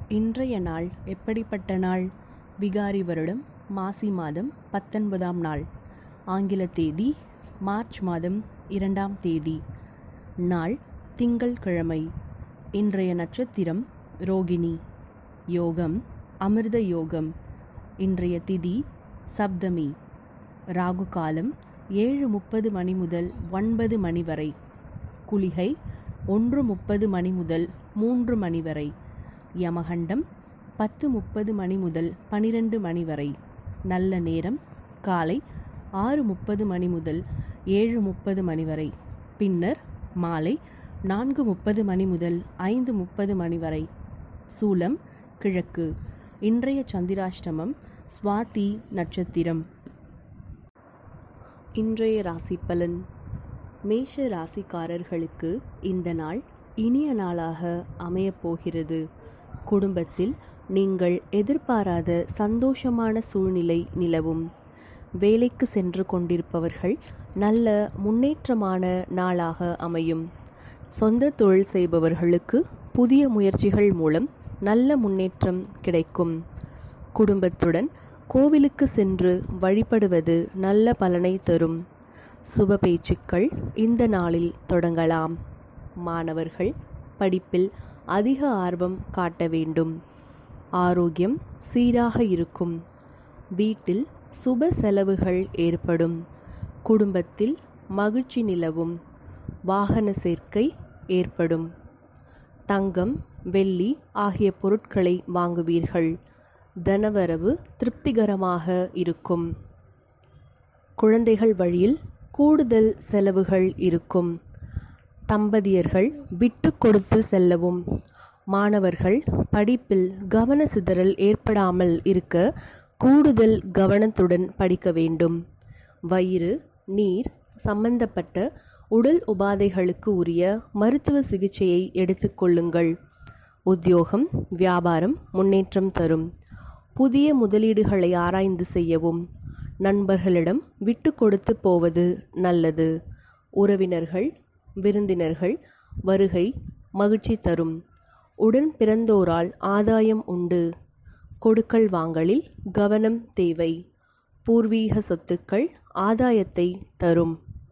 இன்றைய நாள் எப்படிப்பட்ட நாள் விகாரி வருடம் மாசி மாதம் பத்தொன்பதாம் நாள் ஆங்கில தேதி மார்ச் மாதம் இரண்டாம் தேதி நாள் திங்கள் கிழமை இன்றைய நட்சத்திரம் ரோகிணி யோகம் அமிர்த யோகம் இன்றைய திதி சப்தமி ராகு காலம் ஏழு முப்பது மணி முதல் ஒன்பது மணி வரை குளிகை ஒன்று முப்பது மணி முதல் மூன்று மணி வரை யமகண்டம் பத்து முப்பது மணி முதல் பனிரெண்டு மணி வரை நல்ல நேரம் காலை ஆறு முப்பது மணி முதல் ஏழு முப்பது மணி வரை பின்னர் மாலை நான்கு முப்பது மணி முதல் ஐந்து முப்பது மணி வரை சூலம் கிழக்கு இன்றைய சந்திராஷ்டமம் சுவாதி நட்சத்திரம் இன்றைய ராசி பலன் மேஷ ராசிக்காரர்களுக்கு இந்த நாள் இனிய நாளாக அமையப் போகிறது குடும்பத்தில் நீங்கள் எதிர்பாராத சந்தோஷமான சூழ்நிலை நிலவும் வேலைக்கு சென்று கொண்டிருப்பவர்கள் நல்ல முன்னேற்றமான நாளாக அமையும் சொந்த தொழில் செய்பவர்களுக்கு புதிய முயற்சிகள் மூலம் நல்ல முன்னேற்றம் கிடைக்கும் குடும்பத்துடன் கோவிலுக்கு சென்று வழிபடுவது நல்ல பலனை தரும் சுப பேச்சுக்கள் இந்த நாளில் தொடங்கலாம் மாணவர்கள் படிப்பில் அதிக ஆர்வம் காட்ட வேண்டும் ஆரோக்கியம் சீராக இருக்கும் வீட்டில் சுப செலவுகள் ஏற்படும் குடும்பத்தில் மகிழ்ச்சி நிலவும் வாகன சேர்க்கை ஏற்படும் தங்கம் வெள்ளி ஆகிய பொருட்களை வாங்குவீர்கள் தனவரவு திருப்திகரமாக இருக்கும் குழந்தைகள் வழியில் கூடுதல் செலவுகள் இருக்கும் தம்பதியர்கள் விட்டு கொடுத்து செல்லவும் மாணவர்கள் படிப்பில் கவன சிதறல் ஏற்படாமல் இருக்க கூடுதல் கவனத்துடன் படிக்க வேண்டும் வயிறு நீர் சம்பந்தப்பட்ட உடல் உபாதைகளுக்கு உரிய மருத்துவ சிகிச்சையை எடுத்துக்கொள்ளுங்கள் உத்தியோகம் வியாபாரம் முன்னேற்றம் தரும் புதிய முதலீடுகளை ஆராய்ந்து செய்யவும் நண்பர்களிடம் விட்டு கொடுத்து போவது நல்லது உறவினர்கள் விருந்தினர்கள் வருகை மகிழ்ச்சி தரும் உடன் பிறந்தோரால் ஆதாயம் உண்டு கொடுக்கல் வாங்கலில் கவனம் தேவை பூர்வீக சொத்துக்கள் ஆதாயத்தை தரும்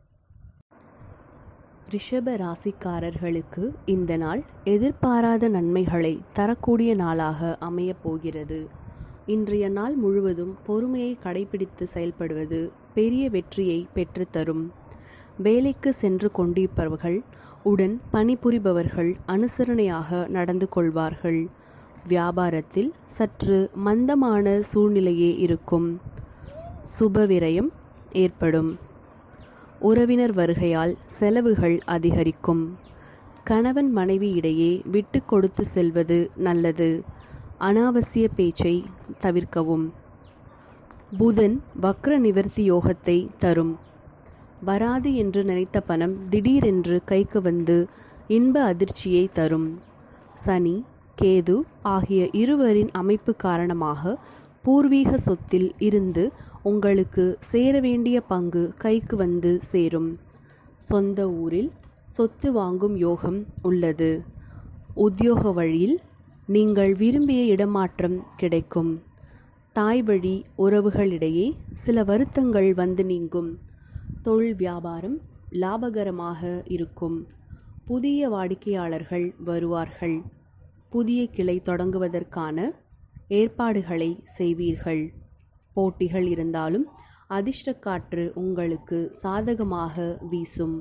ரிஷப ராசிக்காரர்களுக்கு இந்த நாள் எதிர்பாராத நன்மைகளை தரக்கூடிய நாளாக அமையப் போகிறது இன்றைய நாள் முழுவதும் பொறுமையை கடைபிடித்து செயல்படுவது பெரிய வெற்றியை பெற்றுத்தரும் வேலைக்கு சென்று கொண்டிருப்பவர்கள் உடன் பணிபுரிபவர்கள் அனுசரணையாக நடந்து கொள்வார்கள் வியாபாரத்தில் சற்று மந்தமான சூழ்நிலையே இருக்கும் சுபவிரயம் ஏற்படும் உறவினர் வருகையால் செலவுகள் அதிகரிக்கும் கணவன் மனைவி இடையே விட்டு கொடுத்து செல்வது நல்லது அனாவசிய பேச்சை தவிர்க்கவும் புதன் வக்ர நிவர்த்தி யோகத்தை தரும் வராது என்று நினைத்த பணம் திடீரென்று கைக்கு வந்து இன்ப அதிர்ச்சியை தரும் சனி கேது ஆகிய இருவரின் அமைப்பு காரணமாக பூர்வீக சொத்தில் இருந்து உங்களுக்கு சேர வேண்டிய பங்கு கைக்கு வந்து சேரும் சொந்த ஊரில் சொத்து வாங்கும் யோகம் உள்ளது உத்தியோக வழியில் நீங்கள் விரும்பிய இடமாற்றம் கிடைக்கும் தாய் வழி உறவுகளிடையே சில வருத்தங்கள் வந்து நீங்கும் தொழில் வியாபாரம் லாபகரமாக இருக்கும் புதிய வாடிக்கையாளர்கள் வருவார்கள் புதிய கிளை தொடங்குவதற்கான ஏற்பாடுகளை செய்வீர்கள் போட்டிகள் இருந்தாலும் அதிர்ஷ்ட காற்று உங்களுக்கு சாதகமாக வீசும்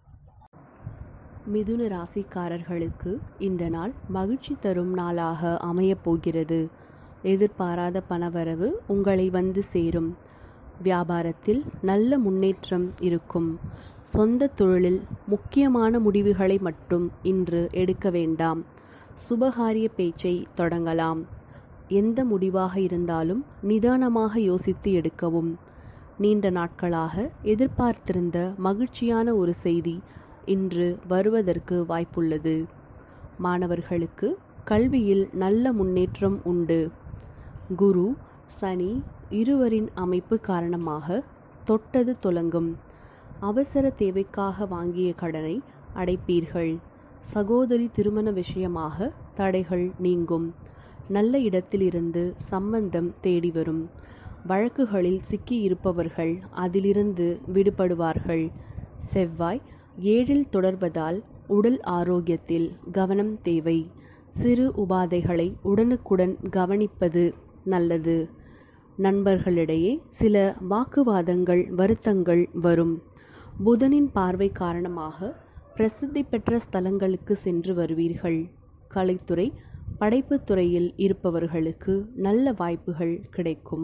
மிதுன ராசிக்காரர்களுக்கு இந்த நாள் மகிழ்ச்சி தரும் நாளாக அமையப் போகிறது எதிர்பாராத பணவரவு உங்களை வந்து சேரும் வியாபாரத்தில் நல்ல முன்னேற்றம் இருக்கும் சொந்த தொழிலில் முக்கியமான முடிவுகளை மட்டும் இன்று எடுக்க வேண்டாம் சுபகாரிய பேச்சை தொடங்கலாம் எந்த முடிவாக இருந்தாலும் நிதானமாக யோசித்து எடுக்கவும் நீண்ட நாட்களாக எதிர்பார்த்திருந்த மகிழ்ச்சியான ஒரு செய்தி இன்று வருவதற்கு வாய்ப்புள்ளது மாணவர்களுக்கு கல்வியில் நல்ல முன்னேற்றம் உண்டு குரு சனி இருவரின் அமைப்பு காரணமாக தொட்டது தொலங்கும் அவசர தேவைக்காக வாங்கிய கடனை அடைப்பீர்கள் சகோதரி திருமண விஷயமாக தடைகள் நீங்கும் நல்ல இடத்திலிருந்து சம்பந்தம் தேடி வரும் வழக்குகளில் சிக்கியிருப்பவர்கள் அதிலிருந்து விடுபடுவார்கள் செவ்வாய் ஏழில் தொடர்வதால் உடல் ஆரோக்கியத்தில் கவனம் தேவை சிறு உபாதைகளை உடனுக்குடன் கவனிப்பது நல்லது நண்பர்களிடையே சில வாக்குவாதங்கள் வருத்தங்கள் வரும் புதனின் பார்வை காரணமாக பிரசித்தி பெற்ற ஸ்தலங்களுக்கு சென்று வருவீர்கள் கலைத்துறை படைப்புத் துறையில் இருப்பவர்களுக்கு நல்ல வாய்ப்புகள் கிடைக்கும்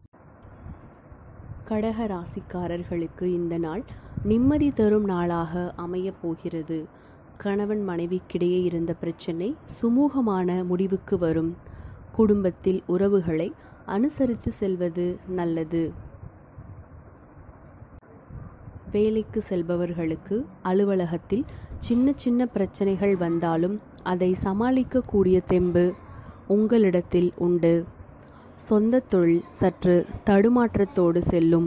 கடக ராசிக்காரர்களுக்கு இந்த நாள் நிம்மதி தரும் நாளாக அமையப் போகிறது கணவன் மனைவிக்கிடையே இருந்த பிரச்சனை சுமூகமான முடிவுக்கு வரும் குடும்பத்தில் உறவுகளை அனுசரித்து செல்வது நல்லது வேலைக்கு செல்பவர்களுக்கு அலுவலகத்தில் சின்ன சின்ன பிரச்சனைகள் வந்தாலும் அதை சமாளிக்கக்கூடிய தெம்பு உங்களிடத்தில் உண்டு சொந்த தொழில் சற்று தடுமாற்றத்தோடு செல்லும்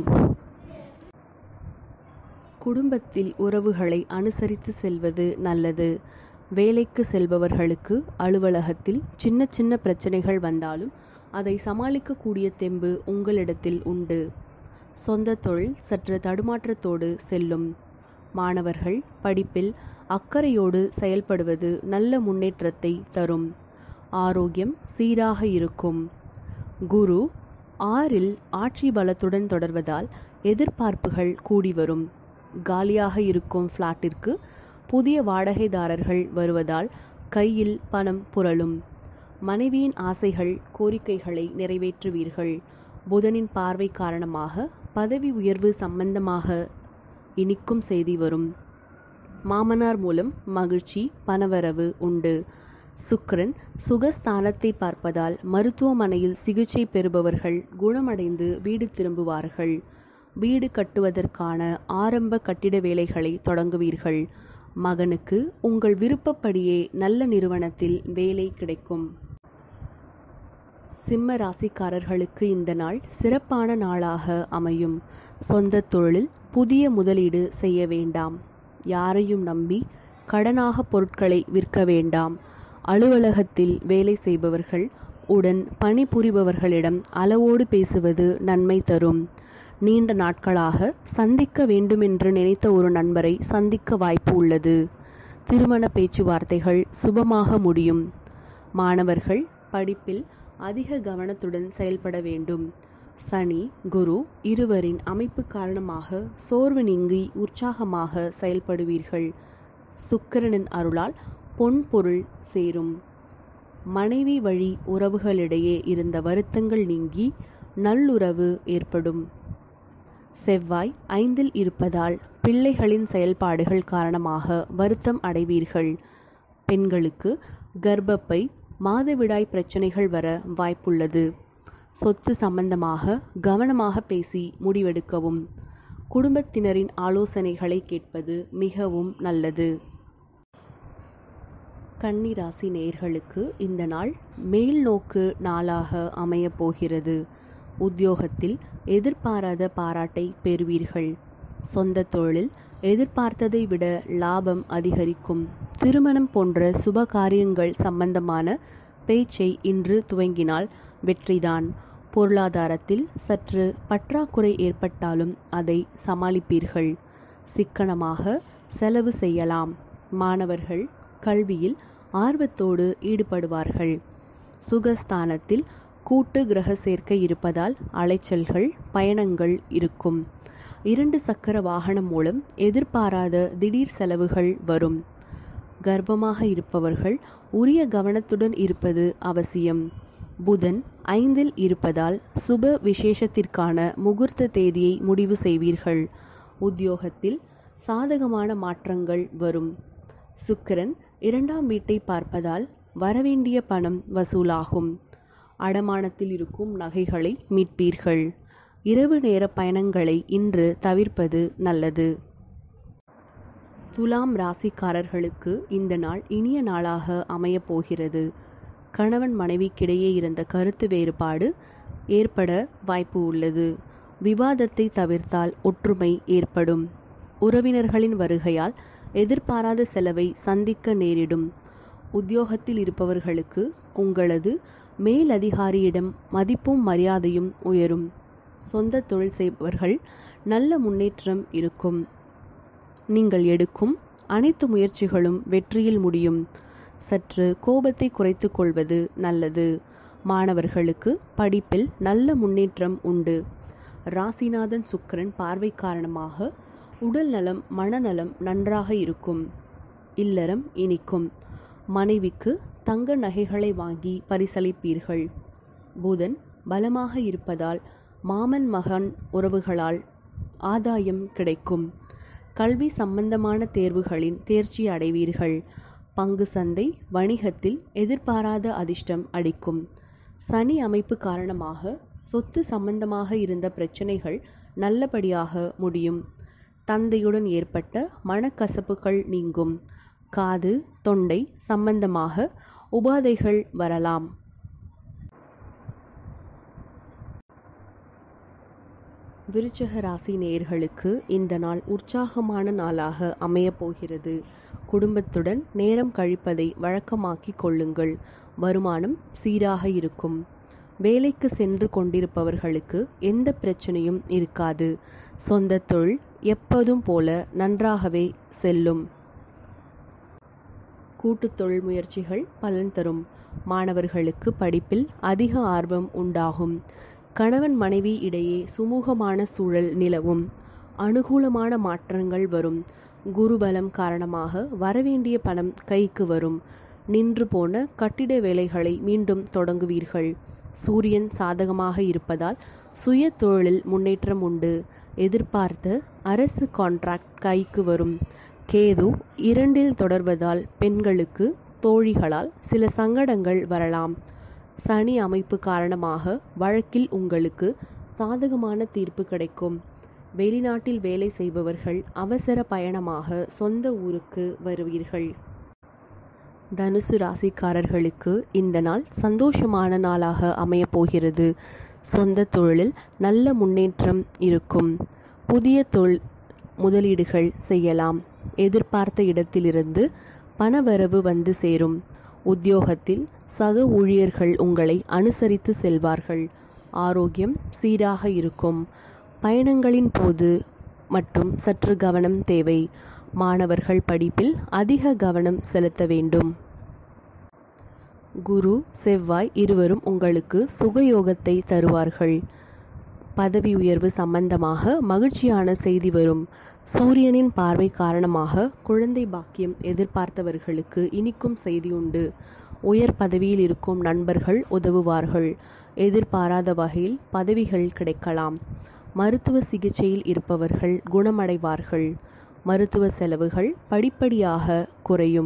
குடும்பத்தில் உறவுகளை அனுசரித்து செல்வது நல்லது வேலைக்கு செல்பவர்களுக்கு அலுவலகத்தில் சின்ன சின்ன பிரச்சனைகள் வந்தாலும் அதை சமாளிக்கக்கூடிய தெம்பு உங்களிடத்தில் உண்டு சொந்த தொழில் சற்று தடுமாற்றத்தோடு செல்லும் மாணவர்கள் படிப்பில் அக்கறையோடு செயல்படுவது நல்ல முன்னேற்றத்தை தரும் ஆரோக்கியம் சீராக இருக்கும் குரு ஆறில் ஆட்சி பலத்துடன் தொடர்வதால் எதிர்பார்ப்புகள் கூடி வரும் காலியாக இருக்கும் ஃப்ளாட்டிற்கு புதிய வாடகைதாரர்கள் வருவதால் கையில் பணம் புரளும் மனைவியின் ஆசைகள் கோரிக்கைகளை நிறைவேற்றுவீர்கள் புதனின் பார்வை காரணமாக பதவி உயர்வு சம்பந்தமாக இனிக்கும் செய்தி வரும் மாமனார் மூலம் மகிழ்ச்சி பணவரவு உண்டு சுக்கிரன் சுகஸ்தானத்தை பார்ப்பதால் மருத்துவமனையில் சிகிச்சை பெறுபவர்கள் குணமடைந்து வீடு திரும்புவார்கள் வீடு கட்டுவதற்கான ஆரம்ப கட்டிட வேலைகளை தொடங்குவீர்கள் மகனுக்கு உங்கள் விருப்பப்படியே நல்ல நிறுவனத்தில் வேலை கிடைக்கும் சிம்ம ராசிக்காரர்களுக்கு இந்த நாள் சிறப்பான நாளாக அமையும் சொந்த தொழிலில் புதிய முதலீடு செய்ய வேண்டாம் யாரையும் நம்பி கடனாக பொருட்களை விற்க வேண்டாம் அலுவலகத்தில் வேலை செய்பவர்கள் உடன் பணிபுரிபவர்களிடம் அளவோடு பேசுவது நன்மை தரும் நீண்ட நாட்களாக சந்திக்க வேண்டுமென்று நினைத்த ஒரு நண்பரை சந்திக்க வாய்ப்பு உள்ளது திருமண பேச்சுவார்த்தைகள் சுபமாக முடியும் மாணவர்கள் படிப்பில் அதிக கவனத்துடன் செயல்பட வேண்டும் சனி குரு இருவரின் அமைப்பு காரணமாக சோர்வு நீங்கி உற்சாகமாக செயல்படுவீர்கள் சுக்கிரனின் அருளால் பொன் பொருள் சேரும் மனைவி வழி உறவுகளிடையே இருந்த வருத்தங்கள் நீங்கி நல்லுறவு ஏற்படும் செவ்வாய் ஐந்தில் இருப்பதால் பிள்ளைகளின் செயல்பாடுகள் காரணமாக வருத்தம் அடைவீர்கள் பெண்களுக்கு கர்ப்பப்பை மாதவிடாய் பிரச்சனைகள் வர வாய்ப்புள்ளது சொத்து சம்பந்தமாக கவனமாக பேசி முடிவெடுக்கவும் குடும்பத்தினரின் ஆலோசனைகளை கேட்பது மிகவும் நல்லது கன்னிராசி நேர்களுக்கு இந்த நாள் மேல் நோக்கு நாளாக அமையப் போகிறது உத்தியோகத்தில் எதிர்பாராத பாராட்டை பெறுவீர்கள் சொந்த தொழில் எதிர்பார்த்ததை விட லாபம் அதிகரிக்கும் திருமணம் போன்ற சுப காரியங்கள் சம்பந்தமான பேச்சை இன்று துவங்கினால் வெற்றிதான் பொருளாதாரத்தில் சற்று பற்றாக்குறை ஏற்பட்டாலும் அதை சமாளிப்பீர்கள் சிக்கனமாக செலவு செய்யலாம் மாணவர்கள் கல்வியில் ஆர்வத்தோடு ஈடுபடுவார்கள் சுகஸ்தானத்தில் கூட்டு கிரக சேர்க்கை இருப்பதால் அலைச்சல்கள் பயணங்கள் இருக்கும் இரண்டு சக்கர வாகனம் மூலம் எதிர்பாராத திடீர் செலவுகள் வரும் கர்ப்பமாக இருப்பவர்கள் உரிய கவனத்துடன் இருப்பது அவசியம் புதன் ஐந்தில் இருப்பதால் சுப விசேஷத்திற்கான முகூர்த்த தேதியை முடிவு செய்வீர்கள் உத்தியோகத்தில் சாதகமான மாற்றங்கள் வரும் சுக்கிரன் இரண்டாம் வீட்டை பார்ப்பதால் வரவேண்டிய பணம் வசூலாகும் அடமானத்தில் இருக்கும் நகைகளை மீட்பீர்கள் இரவு நேர பயணங்களை இன்று தவிர்ப்பது நல்லது துலாம் ராசிக்காரர்களுக்கு இந்த நாள் இனிய நாளாக அமையப் போகிறது கணவன் மனைவிக்கிடையே இருந்த கருத்து வேறுபாடு ஏற்பட வாய்ப்பு உள்ளது விவாதத்தை தவிர்த்தால் ஒற்றுமை ஏற்படும் உறவினர்களின் வருகையால் எதிர்பாராத செலவை சந்திக்க நேரிடும் உத்தியோகத்தில் இருப்பவர்களுக்கு உங்களது மேலதிகாரியிடம் மதிப்பும் மரியாதையும் உயரும் சொந்த தொழில் செய்பவர்கள் நல்ல முன்னேற்றம் இருக்கும் நீங்கள் எடுக்கும் அனைத்து முயற்சிகளும் வெற்றியில் முடியும் சற்று கோபத்தை குறைத்துக் கொள்வது நல்லது மாணவர்களுக்கு படிப்பில் நல்ல முன்னேற்றம் உண்டு ராசிநாதன் சுக்கிரன் பார்வை காரணமாக உடல் நலம் மனநலம் நன்றாக இருக்கும் இல்லறம் இனிக்கும் மனைவிக்கு தங்க நகைகளை வாங்கி பரிசளிப்பீர்கள் புதன் பலமாக இருப்பதால் மாமன் மகன் உறவுகளால் ஆதாயம் கிடைக்கும் கல்வி சம்பந்தமான தேர்வுகளின் தேர்ச்சி அடைவீர்கள் பங்கு சந்தை வணிகத்தில் எதிர்பாராத அதிர்ஷ்டம் அடிக்கும் சனி அமைப்பு காரணமாக சொத்து சம்பந்தமாக இருந்த பிரச்சனைகள் நல்லபடியாக முடியும் தந்தையுடன் ஏற்பட்ட மனக்கசப்புகள் நீங்கும் காது தொண்டை சம்பந்தமாக உபாதைகள் வரலாம் விருச்சக ராசி நேயர்களுக்கு இந்த நாள் உற்சாகமான நாளாக அமையப் போகிறது குடும்பத்துடன் நேரம் கழிப்பதை வழக்கமாக்கிக் கொள்ளுங்கள் வருமானம் சீராக இருக்கும் வேலைக்கு சென்று கொண்டிருப்பவர்களுக்கு எந்த பிரச்சனையும் இருக்காது சொந்த தொழில் எப்போதும் போல நன்றாகவே செல்லும் கூட்டுத் தொழில் முயற்சிகள் பலன் தரும் மாணவர்களுக்கு படிப்பில் அதிக ஆர்வம் உண்டாகும் கணவன் மனைவி இடையே சுமூகமான சூழல் நிலவும் அனுகூலமான மாற்றங்கள் வரும் குருபலம் காரணமாக வரவேண்டிய பணம் கைக்கு வரும் நின்று போன கட்டிட வேலைகளை மீண்டும் தொடங்குவீர்கள் சூரியன் சாதகமாக இருப்பதால் சுய தொழிலில் முன்னேற்றம் உண்டு எதிர்பார்த்த அரசு கான்ட்ராக்ட் கைக்கு வரும் கேது இரண்டில் தொடர்வதால் பெண்களுக்கு தோழிகளால் சில சங்கடங்கள் வரலாம் சனி அமைப்பு காரணமாக வழக்கில் உங்களுக்கு சாதகமான தீர்ப்பு கிடைக்கும் வெளிநாட்டில் வேலை செய்பவர்கள் அவசர பயணமாக சொந்த ஊருக்கு வருவீர்கள் தனுசு ராசிக்காரர்களுக்கு இந்த நாள் சந்தோஷமான நாளாக அமையப் போகிறது சொந்த தொழிலில் நல்ல முன்னேற்றம் இருக்கும் புதிய தொழில் முதலீடுகள் செய்யலாம் எதிர்பார்த்த இடத்திலிருந்து பணவரவு வந்து சேரும் உத்தியோகத்தில் சக ஊழியர்கள் உங்களை அனுசரித்து செல்வார்கள் ஆரோக்கியம் சீராக இருக்கும் பயணங்களின் போது மட்டும் சற்று கவனம் தேவை மாணவர்கள் படிப்பில் அதிக கவனம் செலுத்த வேண்டும் குரு செவ்வாய் இருவரும் உங்களுக்கு சுகயோகத்தை தருவார்கள் பதவி உயர்வு சம்பந்தமாக மகிழ்ச்சியான செய்தி வரும் சூரியனின் பார்வை காரணமாக குழந்தை பாக்கியம் எதிர்பார்த்தவர்களுக்கு இனிக்கும் செய்தி உண்டு உயர் பதவியில் இருக்கும் நண்பர்கள் உதவுவார்கள் எதிர்பாராத வகையில் பதவிகள் கிடைக்கலாம் மருத்துவ சிகிச்சையில் இருப்பவர்கள் குணமடைவார்கள் மருத்துவ செலவுகள் படிப்படியாக குறையும்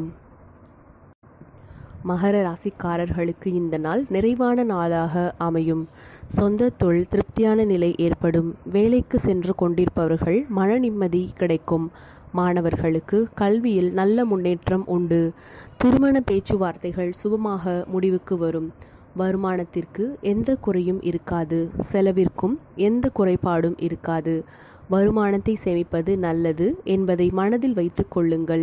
மகர ராசிக்காரர்களுக்கு இந்த நாள் நிறைவான நாளாக அமையும் சொந்த தொழில் திருப்தியான நிலை ஏற்படும் வேலைக்கு சென்று கொண்டிருப்பவர்கள் மன நிம்மதி கிடைக்கும் மாணவர்களுக்கு கல்வியில் நல்ல முன்னேற்றம் உண்டு திருமண பேச்சுவார்த்தைகள் சுபமாக முடிவுக்கு வரும் வருமானத்திற்கு எந்த குறையும் இருக்காது செலவிற்கும் எந்த குறைபாடும் இருக்காது வருமானத்தை சேமிப்பது நல்லது என்பதை மனதில் வைத்துக் கொள்ளுங்கள்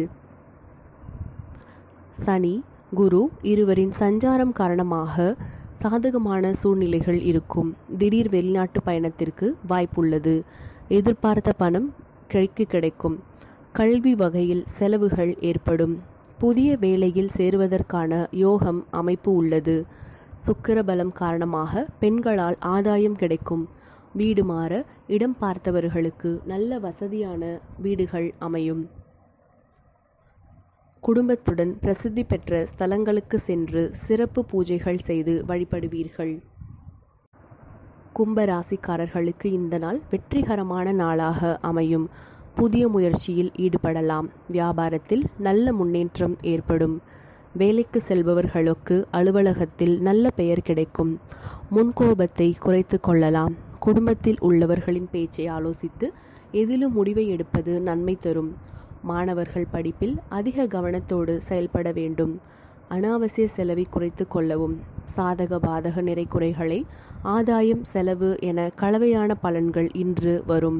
சனி குரு இருவரின் சஞ்சாரம் காரணமாக சாதகமான சூழ்நிலைகள் இருக்கும் திடீர் வெளிநாட்டு பயணத்திற்கு வாய்ப்புள்ளது எதிர்பார்த்த பணம் கிடைக்கு கிடைக்கும் கல்வி வகையில் செலவுகள் ஏற்படும் புதிய வேலையில் சேருவதற்கான யோகம் அமைப்பு உள்ளது சுக்கிர பலம் காரணமாக பெண்களால் ஆதாயம் கிடைக்கும் வீடு மாற இடம் பார்த்தவர்களுக்கு நல்ல வசதியான வீடுகள் அமையும் குடும்பத்துடன் பிரசித்தி பெற்ற ஸ்தலங்களுக்கு சென்று சிறப்பு பூஜைகள் செய்து வழிபடுவீர்கள் கும்ப ராசிக்காரர்களுக்கு இந்த நாள் வெற்றிகரமான நாளாக அமையும் புதிய முயற்சியில் ஈடுபடலாம் வியாபாரத்தில் நல்ல முன்னேற்றம் ஏற்படும் வேலைக்கு செல்பவர்களுக்கு அலுவலகத்தில் நல்ல பெயர் கிடைக்கும் முன்கோபத்தை குறைத்து கொள்ளலாம் குடும்பத்தில் உள்ளவர்களின் பேச்சை ஆலோசித்து எதிலும் முடிவை எடுப்பது நன்மை தரும் மாணவர்கள் படிப்பில் அதிக கவனத்தோடு செயல்பட வேண்டும் அனாவசிய செலவை குறைத்து கொள்ளவும் சாதக பாதக நிறை குறைகளை ஆதாயம் செலவு என கலவையான பலன்கள் இன்று வரும்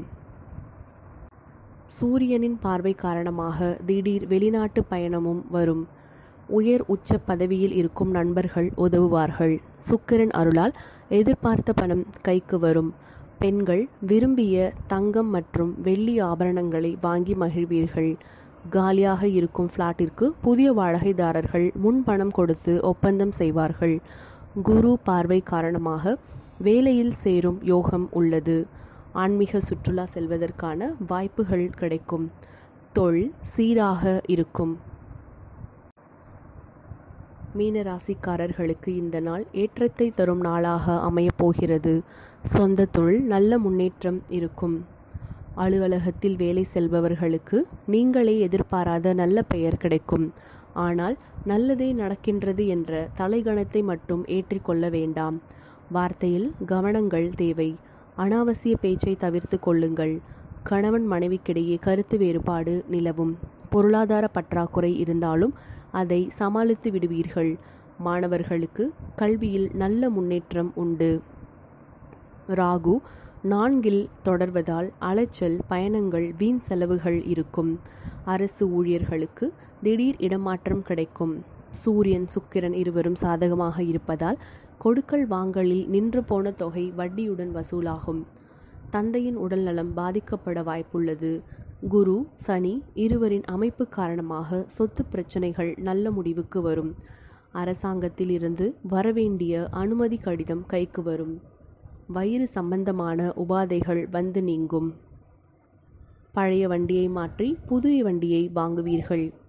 சூரியனின் பார்வை காரணமாக திடீர் வெளிநாட்டு பயணமும் வரும் உயர் உச்ச பதவியில் இருக்கும் நண்பர்கள் உதவுவார்கள் சுக்கிரன் அருளால் எதிர்பார்த்த பணம் கைக்கு வரும் பெண்கள் விரும்பிய தங்கம் மற்றும் வெள்ளி ஆபரணங்களை வாங்கி மகிழ்வீர்கள் காலியாக இருக்கும் ஃப்ளாட்டிற்கு புதிய வாடகைதாரர்கள் முன்பணம் கொடுத்து ஒப்பந்தம் செய்வார்கள் குரு பார்வை காரணமாக வேலையில் சேரும் யோகம் உள்ளது ஆன்மீக சுற்றுலா செல்வதற்கான வாய்ப்புகள் கிடைக்கும் தொழில் சீராக இருக்கும் மீனராசிக்காரர்களுக்கு இந்த நாள் ஏற்றத்தை தரும் நாளாக அமையப் போகிறது சொந்த தொழில் நல்ல முன்னேற்றம் இருக்கும் அலுவலகத்தில் வேலை செல்பவர்களுக்கு நீங்களே எதிர்பாராத நல்ல பெயர் கிடைக்கும் ஆனால் நல்லதே நடக்கின்றது என்ற தலைகணத்தை மட்டும் ஏற்றிக்கொள்ள வேண்டாம் வார்த்தையில் கவனங்கள் தேவை அனாவசிய பேச்சை தவிர்த்து கொள்ளுங்கள் கணவன் மனைவிக்கிடையே கருத்து வேறுபாடு நிலவும் பொருளாதார பற்றாக்குறை இருந்தாலும் அதை சமாளித்து விடுவீர்கள் மாணவர்களுக்கு கல்வியில் நல்ல முன்னேற்றம் உண்டு ராகு நான்கில் தொடர்வதால் அலைச்சல் பயணங்கள் வீண் செலவுகள் இருக்கும் அரசு ஊழியர்களுக்கு திடீர் இடமாற்றம் கிடைக்கும் சூரியன் சுக்கிரன் இருவரும் சாதகமாக இருப்பதால் கொடுக்கல் வாங்கலில் நின்று போன தொகை வட்டியுடன் வசூலாகும் தந்தையின் உடல்நலம் பாதிக்கப்பட வாய்ப்புள்ளது குரு சனி இருவரின் அமைப்பு காரணமாக சொத்து பிரச்சனைகள் நல்ல முடிவுக்கு வரும் அரசாங்கத்தில் இருந்து வரவேண்டிய அனுமதி கடிதம் கைக்கு வரும் வயிறு சம்பந்தமான உபாதைகள் வந்து நீங்கும் பழைய வண்டியை மாற்றி புதிய வண்டியை வாங்குவீர்கள்